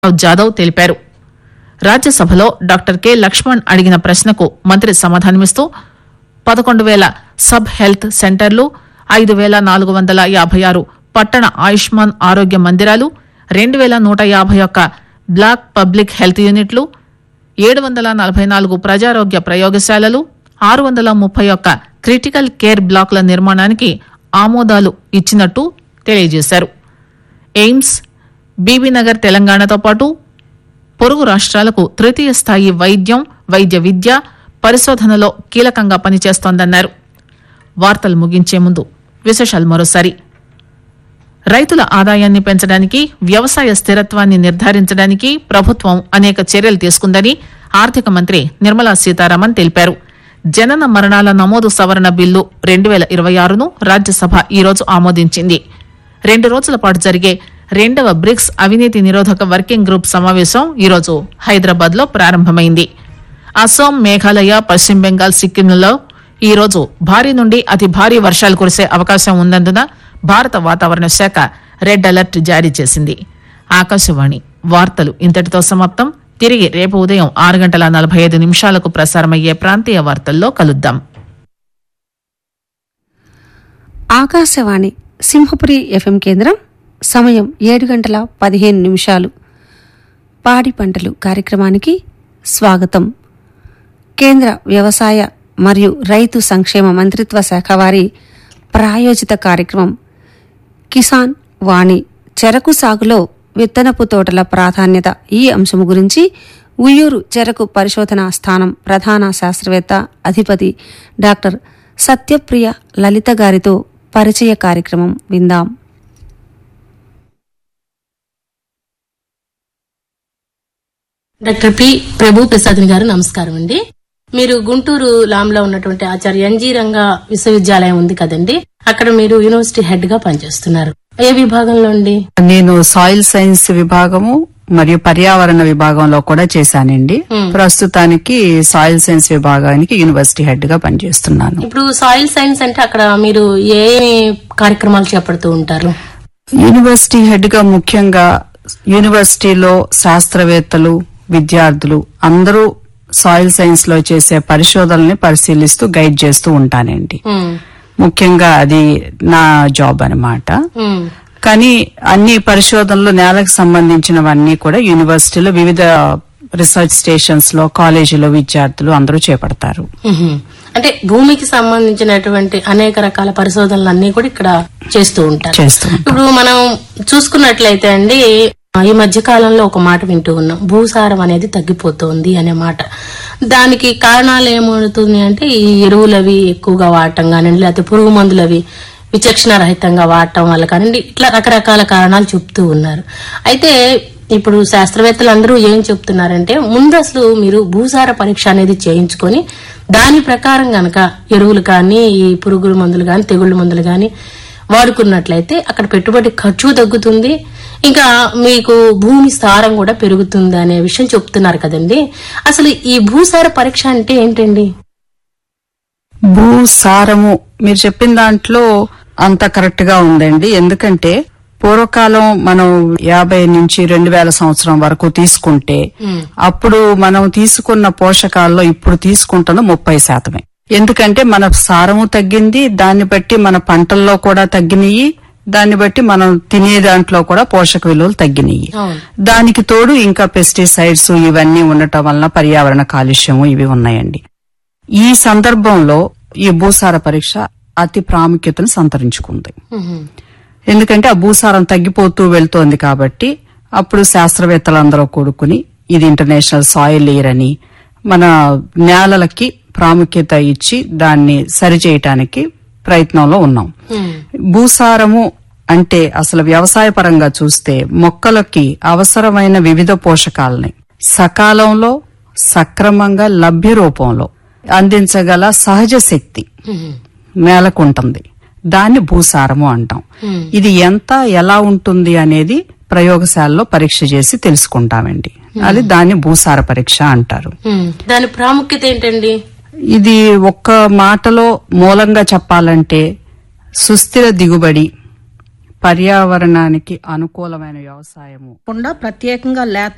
రావు జాదవ్ తెలిపారు రాజ్యసభలో doctor K Laxman అడిగిన ప్రశ్నకు మంత్రి సమాధానమిస్తూ పదకొండు వేల సబ్ హెల్త్ సెంటర్లు ఐదు వేల నాలుగు వందల యాభై ఆరు పట్టణ ఆయుష్మాన్ ఆరోగ్య మందిరాలు రెండు వేల నూట యాభై ఒక్క బ్లాక్ పబ్లిక్ హెల్త్ యూనిట్లు ఏడు వందల నలభై నాలుగు ప్రజారోగ్య ప్రయోగశాలలు ఆరు వందల ముప్పై ఒక్క క్రిటికల్ కేర్ బ్లాకుల నిర్మాణానికి ఆమోదాలు ఇచ్చినట్టు తెలియజేశారు ఎయిమ్స్ బీబీనగర్ తెలంగాణతో పాటు పొరుగు రాష్ట్రాలకు తృతీయ స్థాయి వైద్యం వైద్య విద్య పరిశోధనలో కీలకంగా పనిచేస్తోందన్నారు వార్తలు ముగించే ముందు విశేషాలు మరోసారి రైతుల ఆదాయాన్ని పెంచడానికి వ్యవసాయ స్థిరత్వాన్ని నిర్ధారించడానికి ప్రభుత్వం అనేక చర్యలు తీసుకుందని ఆర్థిక మంత్రి నిర్మలా సీతారామన్ తెలిపారు జనన మరణాల నమోదు సవరణ బిల్లు రెండు వేల ఇరవై ఆరును రాజ్యసభ ఈరోజు ఆమోదించింది రెండు రోజుల పాటు జరిగే రెండవ బ్రిక్స్ అవినీతి నిరోధక వర్కింగ్ గ్రూప్ సమావేశం ఈరోజు హైదరాబాద్ లో ప్రారంభమైంది అస్సాం మేఘాలయ పశ్చిమ బెంగాల్ సిక్కింలలో ఈరోజు భారీ నుండి అతి భారీ వర్షాలు కురిసే అవకాశం ఉన్నందున భారత వాతావరణ శాఖ రెడ్ అలర్ట్ జారీ చేసింది ఆకాశవాణి వార్తలు ఇంతటితో సమాప్తం తిరిగి రేపు ఉదయం ఆరు గంటల నలభై ఐదు నిమిషాలకు ప్రసారమయ్యే ప్రాంతీయ వార్తల్లో కలుద్దాం ఆకాశవాణి సింహపురి ఎఫ్ఎం కేంద్రం సమయం ఏడు గంటల పదిహేను నిమిషాలు పాడి పంటలు కార్యక్రమానికి స్వాగతం కేంద్ర వ్యవసాయ మరియు రైతు సంక్షేమ మంత్రిత్వ శాఖ వారి ప్రాయోజిత కార్యక్రమం కిసాన్ వాణి చెరకు సాగులో విత్తనపు తోటల ప్రాధాన్యత ఈ అంశము గురించి ఉయ్యూరు చెరకు పరిశోధనా స్థానం ప్రధాన శాస్త్రవేత్త అధిపతి డాక్టర్ సత్యప్రియ లలిత గారితో పరిచయ కార్యక్రమం విందాం డాక్టర్ పి ప్రభు ప్రసాద్ గారు నమస్కారం అండి మీరు గుంటూరు లాంలో ఉన్నటువంటి ఆచార్య ఎన్జీ రంగా విశ్వవిద్యాలయం ఉంది కదండి అక్కడ మీరు యూనివర్సిటీ హెడ్ గా పనిచేస్తున్నారు ఏ విభాగంలో అండి నేను సాయిల్ సైన్స్ విభాగము మరియు పర్యావరణ విభాగంలో కూడా చేశానండి ప్రస్తుతానికి సాయిల్ సైన్స్ విభాగానికి యూనివర్సిటీ హెడ్ గా పనిచేస్తున్నాను ఇప్పుడు సాయిల్ సైన్స్ అంటే అక్కడ మీరు ఏ కార్యక్రమాలు చేపడుతూ ఉంటారు యూనివర్సిటీ హెడ్ గా ముఖ్యంగా యూనివర్సిటీలో శాస్త్రవేత్తలు విద్యార్థులు అందరూ సాయిల్ సైన్స్ లో చేసే పరిశోధనల్ని పరిశీలిస్తూ గైడ్ చేస్తూ ఉంటానండి ఉమ్, ముఖ్యంగా అది నా జాబ్ అన్నమాట ఉమ్, కానీ అన్ని పరిశోధనలు నేలకు సంబంధించినవన్నీ కూడా యూనివర్సిటీలో వివిధ రీసెర్చ్ స్టేషన్స్ లో కాలేజీలో విద్యార్థులు అందరూ చేపడతారు ఉహుం. అంటే భూమికి సంబంధించినటువంటి అనేక రకాల పరిశోధనలు అన్ని కూడా ఇక్కడ చేస్తూ ఉంటారు చేస్తూ ఉంటారు. ఇప్పుడు మనం చూసుకున్నట్లయితే అండి ఈ మధ్య కాలంలో ఒక మాట వింటూ ఉన్నాం భూసారం అనేది తగ్గిపోతోంది అనే మాట దానికి కారణాలు ఏమవుతుంది అంటే ఈ ఎరువులవి ఎక్కువగా వాడటం కానివ్వండి లేకపోతే పురుగు మందులు అవి విచక్షణ రహితంగా వాడటం వల్ల కానివ్వండి ఇట్లా రకరకాల కారణాలు చెప్తూ ఉన్నారు అయితే ఇప్పుడు శాస్త్రవేత్తలు అందరూ ఏం చెప్తున్నారంటే ముందు అసలు మీరు భూసార పరీక్ష అనేది చేయించుకొని దాని ప్రకారం గనక ఎరువులు కానీ ఈ పురుగుల మందులు కానీ తెగుళ్ళ మందులు కానీ వాడుకున్నట్లయితే అక్కడ పెట్టుబడి ఖర్చు తగ్గుతుంది ఇంకా మీకు భూమి సారం కూడా పెరుగుతుంది అనే విషయం చెప్తున్నారు కదండి అసలు ఈ భూసార పరీక్ష అంటే ఏంటండి భూసారము మీరు చెప్పిన దాంట్లో అంత కరెక్ట్ గా ఉందండి ఎందుకంటే పూర్వకాలం మనం యాభై నుంచి రెండు వేల సంవత్సరం వరకు తీసుకుంటే అప్పుడు మనం తీసుకున్న పోషకాల్లో ఇప్పుడు తీసుకుంటున్న ముప్పై శాతమే ఎందుకంటే మన సారము తగ్గింది దాన్ని బట్టి మన పంటల్లో కూడా తగ్గినాయి దాన్ని బట్టి మనం తినే దాంట్లో కూడా పోషక విలువలు తగ్గినాయి అవును. దానికి తోడు ఇంకా పెస్టిసైడ్స్ ఇవన్నీ ఉండటం వలన పర్యావరణ కాలుష్యము ఇవి ఉన్నాయండి ఈ సందర్భంలో ఈ భూసార పరీక్ష అతి ప్రాముఖ్యతను సంతరించుకుంది ఎందుకంటే ఆ భూసారం తగ్గిపోతూ వెళ్తోంది కాబట్టి అప్పుడు శాస్త్రవేత్తలందరూ కూడుకుని ఇది ఇంటర్నేషనల్ సాయిల్ ఇయర్ అని మన నేలలకి ప్రాముఖ్యత ఇచ్చి దాన్ని సరిచేయటానికి ప్రయత్నంలో ఉన్నాం భూసారము అంటే అసలు వ్యవసాయ పరంగా చూస్తే మొక్కలకి అవసరమైన వివిధ పోషకాలని సకాలంలో సక్రమంగా లభ్య రూపంలో అందించగల సహజ శక్తి నేలకుంటుంది దాన్ని భూసారము అంటాం ఇది ఎంత ఎలా ఉంటుంది అనేది ప్రయోగశాలలో పరీక్ష చేసి తెలుసుకుంటామండి అది దాన్ని భూసార పరీక్ష అంటారు ఉమ్, దాని ప్రాముఖ్యత ఏంటండి ఇది ఒక్క మాటలో మూలంగా చెప్పాలంటే సుస్థిర దిగుబడి పర్యావరణానికి అనుకూలమైన వ్యవసాయము కాకుండా ప్రత్యేకంగా లేత